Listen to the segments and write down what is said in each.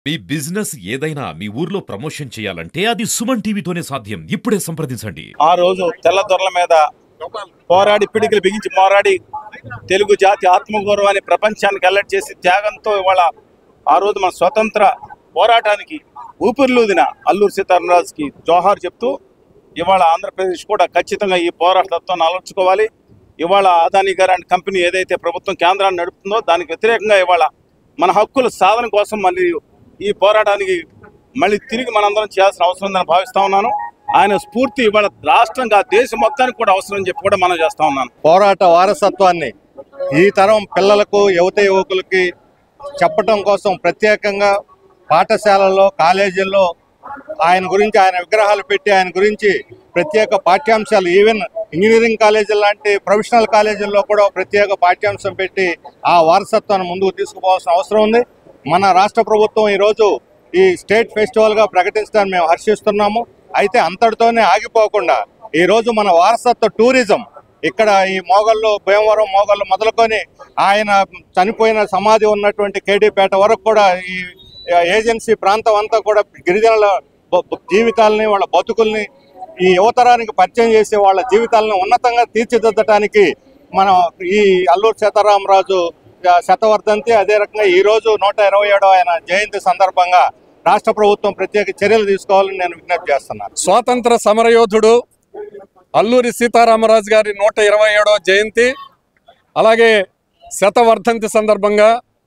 మీ business ఏదైనా మీ ఊర్లో promotion చేయాలంటే అది సుమన్ టీవీతోనే సాధ్యం ఇప్పుడే సంప్రదించండి ఆ రోజు తెల్లదొరల మీద పోరాడి పిడికిలు బిగించి పోరాడి తెలుగు జాతి ఆత్మగౌరవాన్ని ప్రపంచానికి అలర్ట్ చేసి త్యాగంతో ఇవాళ ఆ రోజు మన స్వతంత్ర పోరాటానికి ఊపిరిలూదిన అల్లూరు సీతారామరాజుకి జోహార్ చెప్తూ ఇవాళ ఆంధ్రప్రదేశ్ కూడా ఖచ్చితంగా ఈ పోరాట తత్వాన్ని అలర్చుకోవాలి ఇవాళ అదానీ గారు అండ్ కంపెనీ ఏదైతే ప్రభుత్వం కేంద్రాన్ని నడుపుతుందో దానికి వ్యతిరేకంగా ఇవాళ మన హక్కుల సాధన కోసం మళ్ళీ ఈ పోరాటానికి మళ్ళీ తిరిగి మనందరం చేయాల్సిన అవసరం ఉందని భావిస్తా ఉన్నాను ఆయన స్ఫూర్తి ఇవాళ రాష్ట్రంగా దేశం మొత్తానికి కూడా అవసరం అని చెప్పి కూడా మనం చేస్తా ఉన్నాను పోరాట వారసత్వాన్ని ఈ తరం పిల్లలకు యువత యువకులకి చెప్పటం కోసం ప్రత్యేకంగా పాఠశాలల్లో కాలేజీల్లో ఆయన గురించి ఆయన విగ్రహాలు పెట్టి ఆయన గురించి ప్రత్యేక పాఠ్యాంశాలు ఈవెన్ ఇంజనీరింగ్ కాలేజీలు లాంటి ప్రొఫెషనల్ కాలేజీల్లో కూడా ప్రత్యేక పాఠ్యాంశం పెట్టి ఆ వారసత్వాన్ని ముందుకు తీసుకుపోవాల్సిన అవసరం ఉంది మన రాష్ట్ర ప్రభుత్వం ఈరోజు ఈ స్టేట్ ఫెస్టివల్గా ప్రకటించడాన్ని మేము హర్షిస్తున్నాము అయితే అంతటితోనే ఆగిపోకుండా ఈరోజు మన వారసత్వ టూరిజం ఇక్కడ ఈ మోగళ్ళు భీమవరం మోగళ్ళు మొదలుకొని ఆయన చనిపోయిన సమాధి ఉన్నటువంటి కేడీపేట వరకు కూడా ఈ ఏజెన్సీ ప్రాంతం అంతా కూడా గిరిజనుల బ- బ- జీవితాలని వాళ్ళ బతుకుల్ని ఈ యువతరానికి పరిచయం చేసే వాళ్ళ జీవితాలను ఉన్నతంగా తీర్చిదిద్దటానికి మనం ఈ అల్లూరు సీతారామరాజు ఆ, శతవర్ధంతి అదే రకంగా ఈ రోజు నూట ఇరవై ఏడో ఆయన జయంతి సందర్భంగా రాష్ట్ర ప్రభుత్వం ప్రత్యేక చర్యలు తీసుకోవాలని నేను విజ్ఞప్తి చేస్తున్నాను స్వాతంత్ర సమరయోధుడు అల్లూరి సీతారామరాజు గారి నూట ఇరవై ఏడవ జయంతి అలాగే శతవర్ధంతి సందర్భంగా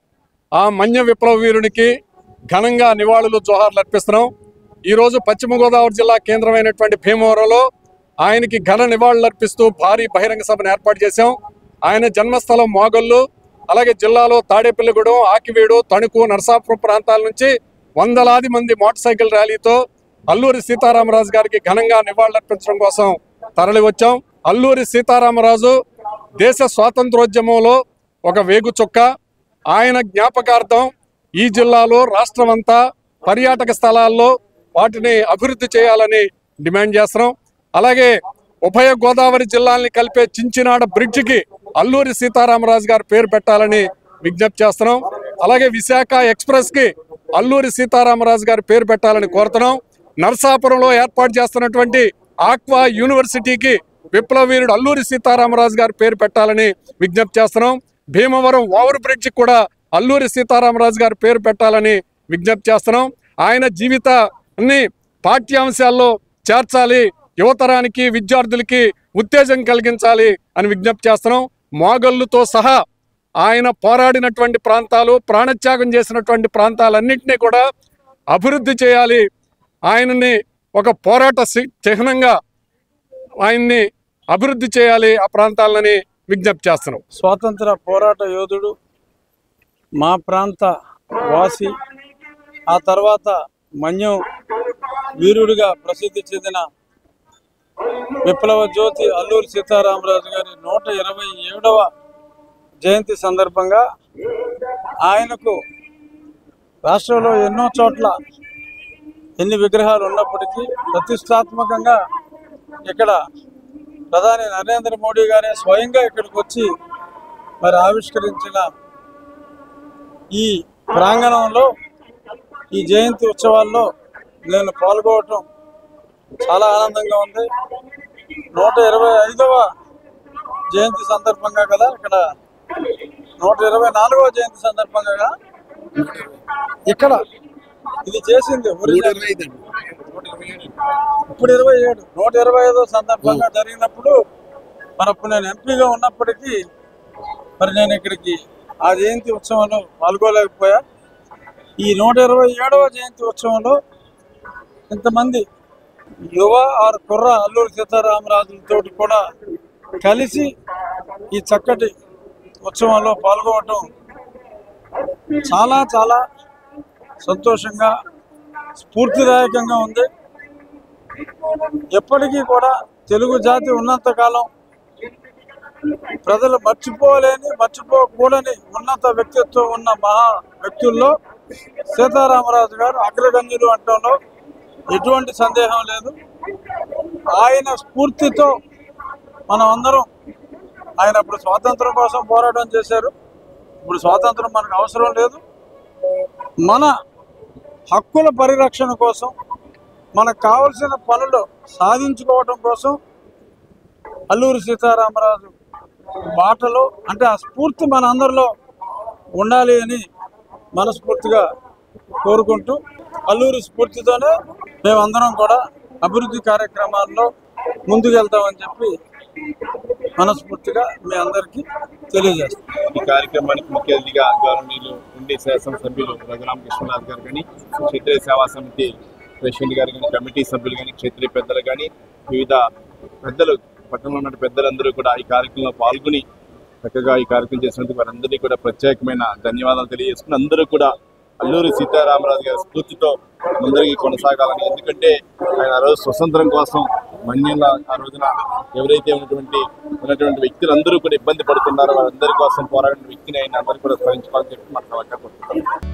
ఆ మన్య విప్లవ వీరునికి ఘనంగా నివాళులు జోహార్లు అర్పిస్తున్నాం ఈరోజు పశ్చిమ గోదావరి జిల్లా కేంద్రమైనటువంటి భీమవరంలో ఆయనకి ఘన నివాళులు అర్పిస్తూ భారీ బహిరంగ సభను ఏర్పాటు చేశాం ఆయన జన్మస్థలం మోగళ్ళు అలాగే జిల్లాలో తాడేపల్లిగూడెం ఆకివీడు తణుకు నరసాపురం ప్రాంతాల నుంచి వందలాది మంది మోటార్ సైకిల్ ర్యాలీతో అల్లూరి సీతారామరాజు గారికి ఘనంగా నివాళులర్పించడం కోసం తరలి వచ్చాం అల్లూరి సీతారామరాజు దేశ స్వాతంత్రోద్యమంలో ఒక వేగు చుక్క ఆయన జ్ఞాపకార్థం ఈ జిల్లాలో రాష్ట్రమంతా పర్యాటక స్థలాల్లో వాటిని అభివృద్ధి చేయాలని డిమాండ్ చేస్తున్నాం అలాగే ఉభయ గోదావరి జిల్లాల్ని కలిపే చించినాడ బ్రిడ్జికి అల్లూరి సీతారామరాజు గారి పేరు పెట్టాలని విజ్ఞప్తి చేస్తున్నాం అలాగే విశాఖ ఎక్స్ప్రెస్ కి అల్లూరి సీతారామరాజు గారి పేరు పెట్టాలని కోరుతున్నాం నరసాపురంలో ఏర్పాటు చేస్తున్నటువంటి ఆక్వా యూనివర్సిటీకి విప్లవ వీరుడు అల్లూరి సీతారామరాజు గారి పేరు పెట్టాలని విజ్ఞప్తి చేస్తున్నాం భీమవరం ఓవర్ బ్రిడ్జ్ కూడా అల్లూరి సీతారామరాజు గారి పేరు పెట్టాలని విజ్ఞప్తి చేస్తున్నాం ఆయన జీవితాన్ని పాఠ్యాంశాల్లో చేర్చాలి యువతరానికి విద్యార్థులకి ఉత్తేజం కలిగించాలి అని విజ్ఞప్తి చేస్తున్నాం మోగళ్ళుతో సహా ఆయన పోరాడినటువంటి ప్రాంతాలు ప్రాణత్యాగం చేసినటువంటి ప్రాంతాలన్నింటినీ కూడా అభివృద్ధి చేయాలి ఆయనని ఒక పోరాట సి- చిహ్నంగా ఆయన్ని అభివృద్ధి చేయాలి ఆ ప్రాంతాలని విజ్ఞప్తి చేస్తున్నాం స్వాతంత్ర పోరాట యోధుడు మా ప్రాంత వాసి ఆ తర్వాత మన్యం వీరుడిగా ప్రసిద్ధి చెందిన విప్లవ జ్యోతి అల్లూరి సీతారామరాజు గారి నూట ఇరవై ఏడవ జయంతి సందర్భంగా ఆయనకు రాష్ట్రంలో ఎన్నో చోట్ల ఎన్ని విగ్రహాలు ఉన్నప్పటికీ ప్రతిష్టాత్మకంగా ఇక్కడ ప్రధాని నరేంద్ర మోడీ గారే స్వయంగా ఇక్కడికి వచ్చి మరి ఆవిష్కరించిన ఈ ప్రాంగణంలో ఈ జయంతి ఉత్సవాల్లో నేను పాల్గొనటం చాలా ఆనందంగా ఉంది నూట ఇరవై ఐదవ జయంతి సందర్భంగా కదా ఇక్కడ నూట ఇరవై నాలుగవ జయంతి సందర్భంగా కదా? ఇక్కడ ఇది చేసింది ఒరిజినల్ ఇప్పుడు ఇరవై ఏడు నూట ఇరవై ఐదో సందర్భంగా జరిగినప్పుడు మరి అప్పుడు నేను ఎంపీగా ఉన్నప్పటికీ మరి నేను ఇక్కడికి ఆ జయంతి ఉత్సవంలో పాల్గొలేకపోయా ఈ నూట ఇరవై ఏడవ జయంతి ఉత్సవంలో ఇంతమంది యువ ఆర్ కుర్ర అల్లూరి సీతారామరాజులతో కూడా కలిసి ఈ చక్కటి ఉత్సవంలో పాల్గొనటం చాలా చాలా సంతోషంగా స్ఫూర్తిదాయకంగా ఉంది ఎప్పటికీ కూడా తెలుగు జాతి ఉన్నంత కాలం ప్రజలు మర్చిపోలేని మర్చిపోకూడని ఉన్నత వ్యక్తిత్వం ఉన్న మహా వ్యక్తుల్లో సీతారామరాజు గారు అగ్రగణ్యులు అంటంలో ఎటువంటి సందేహం లేదు ఆయన స్ఫూర్తితో మనం అందరం ఆయన అప్పుడు స్వాతంత్రం కోసం పోరాటం చేశారు ఇప్పుడు స్వాతంత్రం మనకు అవసరం లేదు మన హక్కుల పరిరక్షణ కోసం మనకు కావలసిన పనులు సాధించుకోవటం కోసం అల్లూరి సీతారామరాజు బాటలో అంటే ఆ స్ఫూర్తి మన అందరిలో ఉండాలి అని మనస్ఫూర్తిగా కోరుకుంటూ అల్లూరి స్ఫూర్తితోనే మేమందరం కూడా అభివృద్ధి కార్యక్రమాల్లో ముందుకెళ్తామని చెప్పి మనస్ఫూర్తిగా మీ అందరికీ తెలియజేస్తాం ఈ కార్యక్రమానికి ముఖ్య అతిథిగా గౌరవనీయులు ఉండి శాసనసభ్యులు రఘురామ కృష్ణనాథ్ గారు కానీ క్షేత్రీయ సేవా సమితి ప్రెసిడెంట్ గారు కానీ కమిటీ సభ్యులు కానీ క్షేత్రీయ పెద్దలు కానీ వివిధ పెద్దలు పట్టణంలో ఉన్న పెద్దలందరూ కూడా ఈ కార్యక్రమంలో పాల్గొని చక్కగా ఈ కార్యక్రమం చేసినందుకు వారందరికీ కూడా ప్రత్యేకమైన ధన్యవాదాలు తెలియజేసుకుని అందరూ కూడా అల్లూరి సీతారామరాజు గారి స్ఫూర్తితో ముందరికి కొనసాగాలని ఎందుకంటే ఆయన ఆ రోజు స్వతంత్రం కోసం మన్యంలో ఆ రోజున ఎవరైతే ఉన్నటువంటి ఉన్నటువంటి వ్యక్తులందరూ కూడా ఇబ్బంది పడుతున్నారో వారందరి కోసం పోరాడిన వ్యక్తిని ఆయన అందరూ కూడా స్మరించుకోవాలని చెప్పి మన సలహా